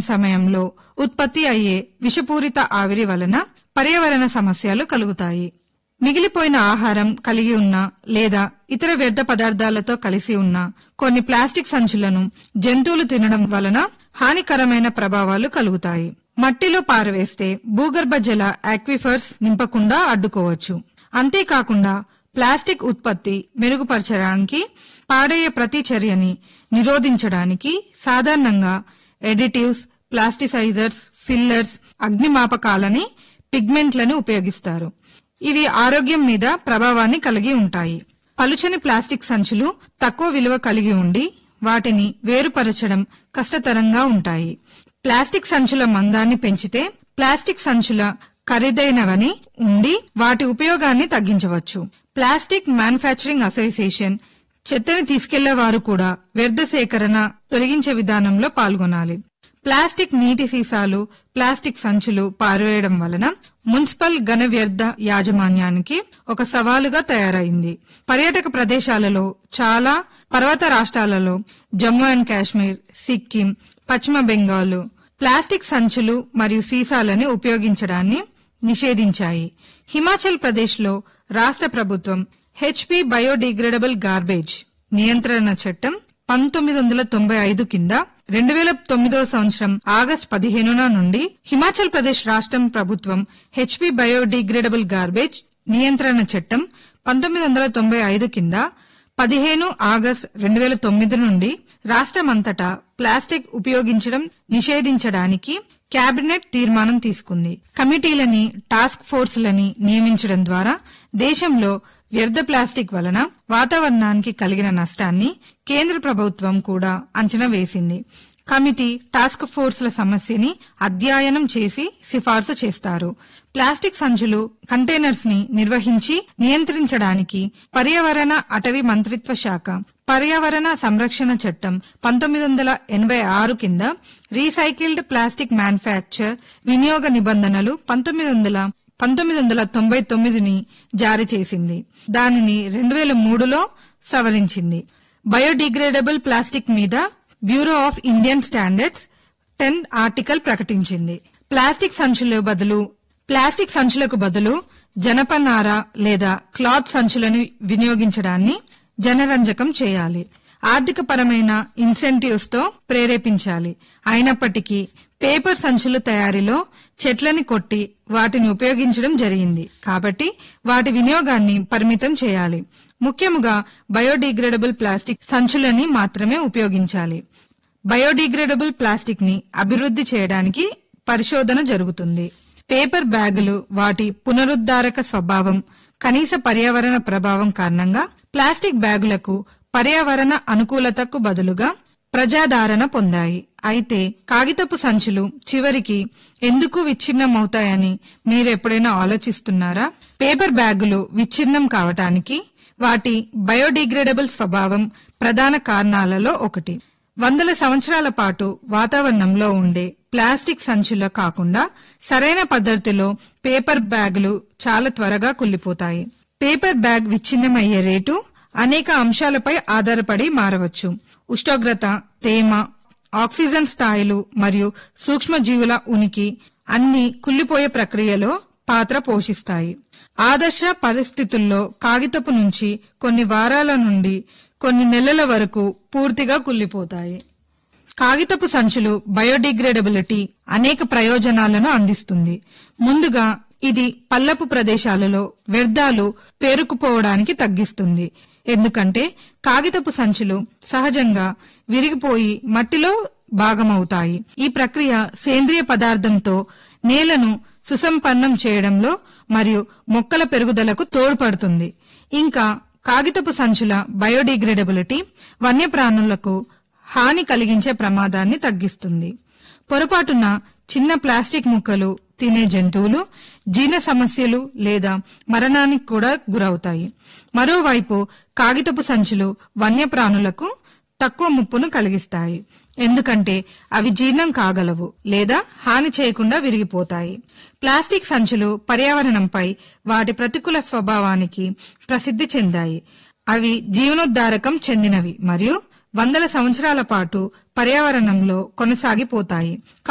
mining సమయంలో ఉత్పత్తి అయ్యే విషపూరిత ఆవిరి వలన పర్యావరణ సమస్యలు కలుగుతాయి మిగిలిపోయిన ఆహారం కలిగి ఉన్న లేదా ఇతర వ్యర్థ పదార్థాలతో కలిసి ఉన్న కొన్ని ప్లాస్టిక్ సంచులను జంతువులు తినడం వలన హానికరమైన ప్రభావాలు కలుగుతాయి మట్టిలో పారవేస్తే భూగర్భ జల ఆక్విఫర్స్ నింపకుండా అడ్డుకోవచ్చు అంతేకాకుండా ప్లాస్టిక్ ఉత్పత్తి మెరుగుపరచడానికి పాడయ్యే ప్రతి చర్యని నిరోధించడానికి సాధారణంగా ఎడిటివ్స్ ప్లాస్టిసైజర్స్ ఫిల్లర్స్ అగ్నిమాపకాలని పిగ్మెంట్లను ఉపయోగిస్తారు ఇవి ఆరోగ్యం మీద ప్రభావాన్ని కలిగి ఉంటాయి పలుచని ప్లాస్టిక్ సంచులు తక్కువ విలువ కలిగి ఉండి వాటిని వేరుపరచడం కష్టతరంగా ఉంటాయి ప్లాస్టిక్ సంచుల మందాన్ని పెంచితే ప్లాస్టిక్ సంచుల ఖరీదైనవని ఉండి వాటి ఉపయోగాన్ని తగ్గించవచ్చు ప్లాస్టిక్ మ్యానుఫ్యాక్చరింగ్ అసోసియేషన్ చెత్తని తీసుకెళ్లే వారు కూడా వ్యర్థ సేకరణ తొలగించే విధానంలో పాల్గొనాలి ప్లాస్టిక్ నీటి సీసాలు ప్లాస్టిక్ సంచులు పారవేయడం వలన మున్సిపల్ ఘన వ్యర్థ యాజమాన్యానికి ఒక సవాలుగా తయారైంది పర్యాటక ప్రదేశాలలో చాలా పర్వత రాష్ట్రాలలో జమ్మూ అండ్ కాశ్మీర్ సిక్కిం పశ్చిమ బెంగాల్ ప్లాస్టిక్ సంచులు మరియు సీసాలని ఉపయోగించడాన్ని నిషేధించాయి హిమాచల్ ప్రదేశ్ లో రాష్ట్ర ప్రభుత్వం హెచ్పి బయోడిగ్రేడబుల్ గార్బేజ్ నియంత్రణ చట్టం పంతొమ్మిది వందల తొంభై ఐదు కింద రెండు వేల తొమ్మిదో సంవత్సరం ఆగస్టు పదిహేనున నుండి హిమాచల్ ప్రదేశ్ రాష్ట్రం ప్రభుత్వం హెచ్పి బయోడిగ్రేడబుల్ గార్బేజ్ నియంత్రణ చట్టం పంతొమ్మిది వందల తొంభై ఐదు కింద పదిహేను ఆగస్టు రెండు వేల తొమ్మిది నుండి రాష్ట్రమంతటా ప్లాస్టిక్ ఉపయోగించడం నిషేధించడానికి కేబినెట్ తీర్మానం తీసుకుంది కమిటీలని టాస్క్ ఫోర్సులని నియమించడం ద్వారా దేశంలో వ్యర్థ ప్లాస్టిక్ వలన వాతావరణానికి కలిగిన నష్టాన్ని కేంద్ర ప్రభుత్వం కూడా అంచనా వేసింది కమిటీ టాస్క్ ఫోర్సుల సమస్యని అధ్యయనం చేసి సిఫార్సు చేస్తారు ప్లాస్టిక్ సంచులు కంటైనర్స్ ని నిర్వహించి నియంత్రించడానికి పర్యావరణ అటవీ మంత్రిత్వ శాఖ పర్యావరణ సంరక్షణ చట్టం పంతొమ్మిది వందల ఎనభై ఆరు కింద రీసైకిల్డ్ ప్లాస్టిక్ మ్యానుఫ్యాక్చర్ వినియోగ నిబంధనలు పంతొమ్మిది వందల పంతొమ్మిది వందల తొంభై తొమ్మిదిని జారీ చేసింది దానిని రెండు వేల మూడులో సవరించింది బయోడిగ్రేడబుల్ ప్లాస్టిక్ మీద Bureau of Indian Standards tenth article ప్రకటించింది ప్లాస్టిక్ సంచుల బదులు ప్లాస్టిక్ సంచులకు బదులు జనపనార లేదా క్లాత్ సంచులను వినియోగించడాన్ని జనరంజకం చేయాలి ఆర్థిక పరమైన ఇన్సెంటివ్స్ తో ప్రేరేపించాలి అయినప్పటికీ పేపర్ సంచుల తయారీలో చెట్లని కొట్టి వాటిని ఉపయోగించడం జరిగింది కాబట్టి వాటి వినియోగాన్ని పరిమితం చేయాలి ముఖ్యముగా బయోడిగ్రేడబుల్ ప్లాస్టిక్ సంచులని మాత్రమే ఉపయోగించాలి బయోడిగ్రేడబుల్ ప్లాస్టిక్ ని అభివృద్ధి చేయడానికి పరిశోధన జరుగుతుంది పేపర్ బ్యాగులు వాటి పునరుద్ధారక స్వభావం కనీస పర్యావరణ ప్రభావం కారణంగా ప్లాస్టిక్ బ్యాగులకు పర్యావరణ అనుకూలతకు బదులుగా ప్రజాదరణ పొందాయి అయితే కాగితపు సంచులు చివరికి ఎందుకు విచ్ఛిన్నమవుతాయని మీరెప్పుడైనా ఆలోచిస్తున్నారా పేపర్ బ్యాగులు విచ్ఛిన్నం కావటానికి వాటి బయోడిగ్రేడబుల్ స్వభావం ప్రధాన కారణాలలో ఒకటి వందల సంవత్సరాల పాటు వాతావరణంలో ఉండే ప్లాస్టిక్ సంచుల కాకుండా సరైన పద్ధతిలో పేపర్ బ్యాగులు చాలా త్వరగా కుళ్ళిపోతాయి పేపర్ బ్యాగ్ విచ్ఛిన్నమయ్యే రేటు అనేక అంశాలపై ఆధారపడి మారవచ్చు ఉష్ణోగ్రత తేమ ఆక్సిజన్ స్థాయిలు మరియు సూక్ష్మజీవుల ఉనికి అన్ని కుళ్ళిపోయే ప్రక్రియలో పాత్ర పోషిస్తాయి ఆదర్శ పరిస్థితుల్లో కాగితపు నుంచి కొన్ని వారాల నుండి కొన్ని నెలల వరకు పూర్తిగా కుళ్ళిపోతాయి కాగితపు సంచులు బయోడిగ్రేడబిలిటీ అనేక ప్రయోజనాలను అందిస్తుంది ముందుగా ఇది పల్లపు ప్రదేశాలలో వ్యర్థాలు పేరుకుపోవడానికి తగ్గిస్తుంది ఎందుకంటే కాగితపు సంచులు సహజంగా విరిగిపోయి మట్టిలో భాగమవుతాయి ఈ ప్రక్రియ సేంద్రియ పదార్థంతో నేలను సుసంపన్నం చేయడంలో మరియు మొక్కల పెరుగుదలకు తోడ్పడుతుంది ఇంకా కాగితపు సంచుల బయోడిగ్రేడబిలిటీ వన్యప్రాణులకు హాని కలిగించే ప్రమాదాన్ని తగ్గిస్తుంది పొరపాటున చిన్న ప్లాస్టిక్ ముక్కలు తినే జంతువులు జీర్ణ సమస్యలు లేదా మరణానికి కూడా గురవుతాయి మరోవైపు కాగితపు సంచులు వన్యప్రాణులకు తక్కువ ముప్పును కలిగిస్తాయి ఎందుకంటే అవి జీర్ణం కాగలవు లేదా హాని చేయకుండా విరిగిపోతాయి ప్లాస్టిక్ సంచులు పర్యావరణంపై వాటి ప్రతికూల స్వభావానికి ప్రసిద్ధి చెందాయి అవి జీవనోద్ధారకం చెందినవి మరియు వందల సంవత్సరాల పాటు పర్యావరణంలో కొనసాగిపోతాయి